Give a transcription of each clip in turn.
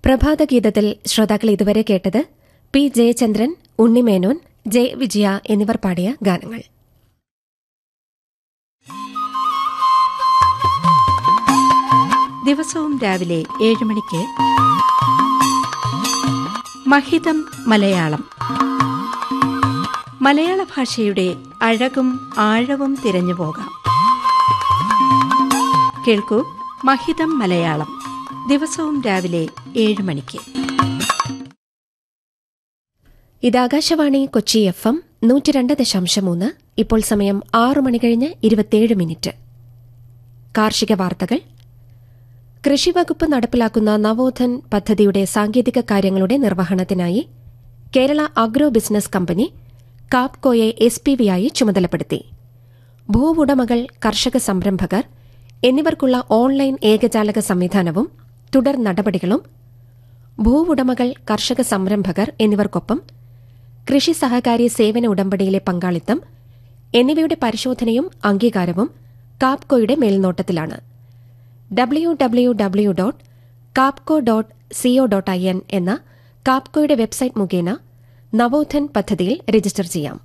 പ്രഭാതഗീതത്തിൽ ശ്രോതാക്കൾ ഇതുവരെ കേട്ടത് പി ജയചന്ദ്രൻ ഉണ്ണിമേനോൻ ജെ വിജയ എന്നിവർ പാടിയ ഗാനങ്ങൾ ദിവസവും രാവിലെ ഏഴ് മണിക്ക് മഹിതം മലയാളം മലയാള ഭാഷയുടെ അഴകും ആഴവും തിരഞ്ഞു പോകാം കേൾക്കൂ മഹിതം മലയാളം ദിവസവും രാവിലെ ഏഴ് മണിക്ക് ഇത് ആകാശവാണി കൊച്ചി എഫ് എം നൂറ്റിരണ്ട് ദശാംശം മൂന്ന് ഇപ്പോൾ സമയം ആറു മണി കഴിഞ്ഞ് ഇരുപത്തിയേഴ് മിനിറ്റ് കാർഷിക വാർത്തകൾ കൃഷിവകുപ്പ് നടപ്പിലാക്കുന്ന നവോധൻ പദ്ധതിയുടെ സാങ്കേതിക കാര്യങ്ങളുടെ നിർവഹണത്തിനായി കേരള അഗ്രോ ബിസിനസ് കമ്പനി കാപ്കോയെ എസ് പി വിയായി ചുമതലപ്പെടുത്തി ഭൂവുടമകൾ കർഷക സംരംഭകർ എന്നിവർക്കുള്ള ഓൺലൈൻ ഏകജാലക സംവിധാനവും തുടർ നടപടികളും ഭൂവുടമകൾ കർഷക സംരംഭകർ എന്നിവർക്കൊപ്പം കൃഷി സഹകാരി സേവന ഉടമ്പടിയിലെ പങ്കാളിത്തം എന്നിവയുടെ പരിശോധനയും അംഗീകാരവും കാപ്കോയുടെ മേൽനോട്ടത്തിലാണ് W W W dot Kapco dot CO dot I N എന്ന കാപ്കോയുടെ വെബ്സൈറ്റ് മുഖേന നവോധൻ പദ്ധതിയിൽ രജിസ്റ്റർ ചെയ്യാം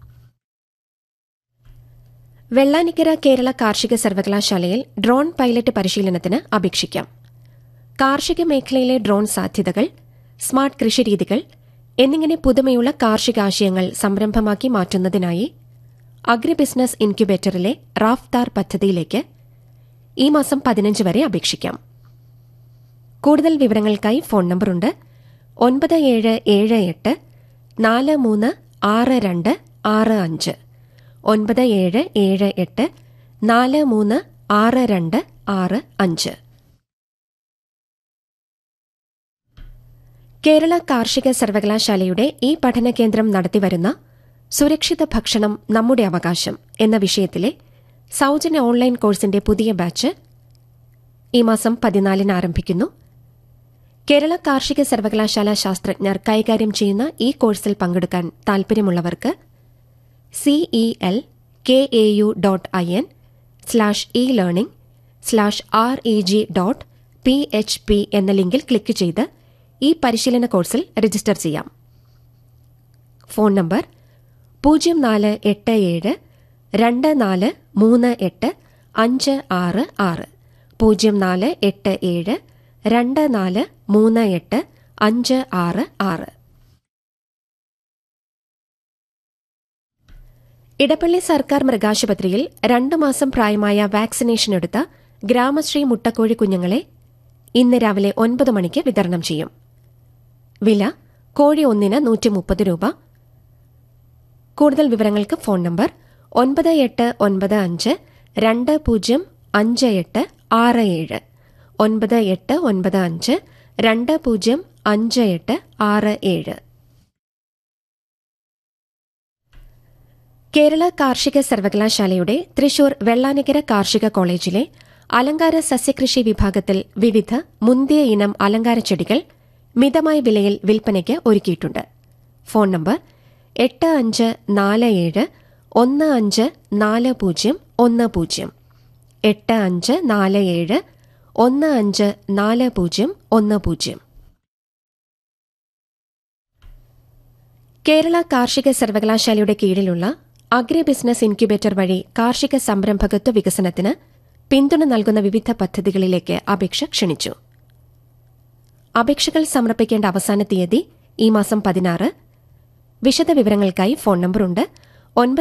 വെള്ളാനിക്കര കേരള കാർഷിക സർവകലാശാലയിൽ ഡ്രോൺ പൈലറ്റ് പരിശീലനത്തിന് അപേക്ഷിക്കാം കാർഷിക മേഖലയിലെ ഡ്രോൺ സാധ്യതകൾ സ്മാർട്ട് കൃഷിരീതികൾ എന്നിങ്ങനെ പുതുമയുള്ള കാർഷികാശയങ്ങൾ സംരംഭമാക്കി മാറ്റുന്നതിനായി അഗ്രി ബിസിനസ് ഇൻക്യുബേറ്ററിലെ റാഫ്താർ പദ്ധതിയിലേക്ക് ഈ മാസം പതിനഞ്ച് വരെ അപേക്ഷിക്കാം കൂടുതൽ വിവരങ്ങൾക്കായി ഫോൺ നമ്പറുണ്ട് ഒൻപത് ഏഴ് ഏഴ് എട്ട് നാല് മൂന്ന് ആറ് രണ്ട് ആറ് അഞ്ച് ഒൻപത് ഏഴ് ഏഴ് എട്ട് നാല് മൂന്ന് ആറ് രണ്ട് ആറ് അഞ്ച് കേരള കാർഷിക സർവകലാശാലയുടെ ഈ പഠന കേന്ദ്രം നടത്തിവരുന്ന സുരക്ഷിത ഭക്ഷണം നമ്മുടെ അവകാശം എന്ന വിഷയത്തിലെ സൌജന്യ ഓൺലൈൻ കോഴ്സിന്റെ പുതിയ ബാച്ച് ഈ മാസം പതിനാലിന് ആരംഭിക്കുന്നു കേരള കാർഷിക സർവകലാശാല ശാസ്ത്രജ്ഞർ കൈകാര്യം ചെയ്യുന്ന ഈ കോഴ്സിൽ പങ്കെടുക്കാൻ താൽപര്യമുള്ളവർക്ക് CE L K A U dot I N slash E learning slash R E G dot P H P എന്ന ലിങ്കിൽ ക്ലിക്ക് ചെയ്ത് ഈ പരിശീലന കോഴ്സിൽ രജിസ്റ്റർ ചെയ്യാം ഫോൺ നമ്പർ പൂജ്യം നാല് എട്ട് ഏഴ് രണ്ട് നാല് മൂന്ന് എട്ട് അഞ്ച് ആറ് ആറ് പൂജ്യം നാല് എട്ട് ഏഴ് രണ്ട് നാല് മൂന്ന് എട്ട് അഞ്ച് ആറ് ആറ് ഇടപ്പള്ളി സർക്കാർ മൃഗാശുപത്രിയിൽ രണ്ടു മാസം പ്രായമായ വാക്സിനേഷൻ എടുത്ത ഗ്രാമശ്രീ മുട്ടക്കോഴി കുഞ്ഞുങ്ങളെ ഇന്ന് രാവിലെ ഒൻപത് മണിക്ക് വിതരണം ചെയ്യും വില കോഴി ഒന്നിന് നൂറ്റി മുപ്പത് രൂപ കൂടുതൽ വിവരങ്ങൾക്ക് ഫോൺ നമ്പർ ഒൻപത് എട്ട് ഒൻപത് അഞ്ച് രണ്ട് പൂജ്യം അഞ്ച് എട്ട് ആറ് ഏഴ് ഒൻപത് എട്ട് ഒൻപത് അഞ്ച് രണ്ട് പൂജ്യം അഞ്ച് എട്ട് ആറ് ഏഴ് കേരള കാർഷിക സർവകലാശാലയുടെ തൃശൂർ വെള്ളാനിക്കര കാർഷിക കോളേജിലെ അലങ്കാര സസ്യകൃഷി വിഭാഗത്തിൽ വിവിധ മുന്തിയ ഇനം അലങ്കാര ചെടികൾ മിതമായ വിലയിൽ വിൽപ്പനയ്ക്ക് ഒരുക്കിയിട്ടുണ്ട് ഫോൺ നമ്പർ എട്ട് അഞ്ച് നാല് ഏഴ് ഒന്ന് അഞ്ച് നാല് പൂജ്യം ഒന്ന് പൂജ്യം എട്ട് അഞ്ച് നാല് ഏഴ് ഒന്ന് അഞ്ച് നാല് പൂജ്യം ഒന്ന് പൂജ്യം കേരള കാർഷിക സർവകലാശാലയുടെ കീഴിലുള്ള അഗ്രി ബിസിനസ് ഇൻക്യുബേറ്റർ വഴി കാർഷിക സംരംഭകത്വ വികസനത്തിന് പിന്തുണ നൽകുന്ന വിവിധ പദ്ധതികളിലേക്ക് അപേക്ഷ ക്ഷണിച്ചു അപേക്ഷകൾ സമർപ്പിക്കേണ്ട അവസാന തീയതി ഈ മാസം പതിനാറ് വിശദവിവരങ്ങൾക്കായി ഫോൺ നമ്പറുണ്ട് ഒൻപത്